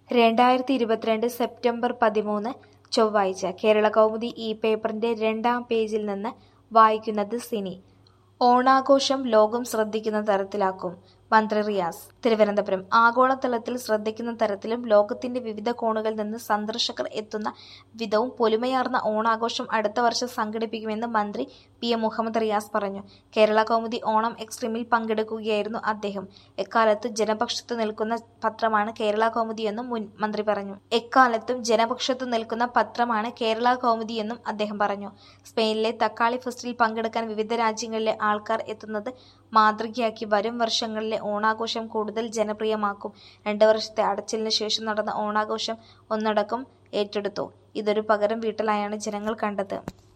രണ്ടായിരത്തി ഇരുപത്തിരണ്ട് സെപ്റ്റംബർ പതിമൂന്ന് ചൊവ്വാഴ്ച കേരളകൗമുദി ഈ പേപ്പറിന്റെ രണ്ടാം പേജിൽ നിന്ന് വായിക്കുന്നത് സിനി ഓണാഘോഷം ലോകം ശ്രദ്ധിക്കുന്ന തരത്തിലാക്കും മന്ത്രി റിയാസ് തിരുവനന്തപുരം ആഗോളതലത്തിൽ ശ്രദ്ധിക്കുന്ന തരത്തിലും ലോകത്തിന്റെ വിവിധ കോണുകളിൽ നിന്ന് സന്ദർശകർ എത്തുന്ന വിധവും പൊലിമയാർന്ന ഓണാഘോഷം അടുത്ത വർഷം സംഘടിപ്പിക്കുമെന്ന് മന്ത്രി പി എ മുഹമ്മദ് റിയാസ് പറഞ്ഞു കേരള കൗമുദി ഓണം എക്സ്ട്രീമിൽ പങ്കെടുക്കുകയായിരുന്നു അദ്ദേഹം എക്കാലത്തും ജനപക്ഷത്ത് നിൽക്കുന്ന പത്രമാണ് കേരള കൗമുദിയെന്നും മുൻ മന്ത്രി പറഞ്ഞു എക്കാലത്തും ജനപക്ഷത്ത് നിൽക്കുന്ന പത്രമാണ് കേരള കൗമുദിയെന്നും അദ്ദേഹം പറഞ്ഞു സ്പെയിനിലെ തക്കാളി ഫെസ്റ്റിൽ പങ്കെടുക്കാൻ വിവിധ രാജ്യങ്ങളിലെ ആൾക്കാർ എത്തുന്നത് മാതൃകയാക്കി വരും വർഷങ്ങളിലെ ഓണാഘോഷം കൂടുതൽ ജനപ്രിയമാക്കും രണ്ട് വർഷത്തെ അടച്ചിലിന് ശേഷം നടന്ന ഓണാഘോഷം ഒന്നടക്കം ഏറ്റെടുത്തു ഇതൊരു പകരം വീട്ടലായാണ് ജനങ്ങൾ കണ്ടത്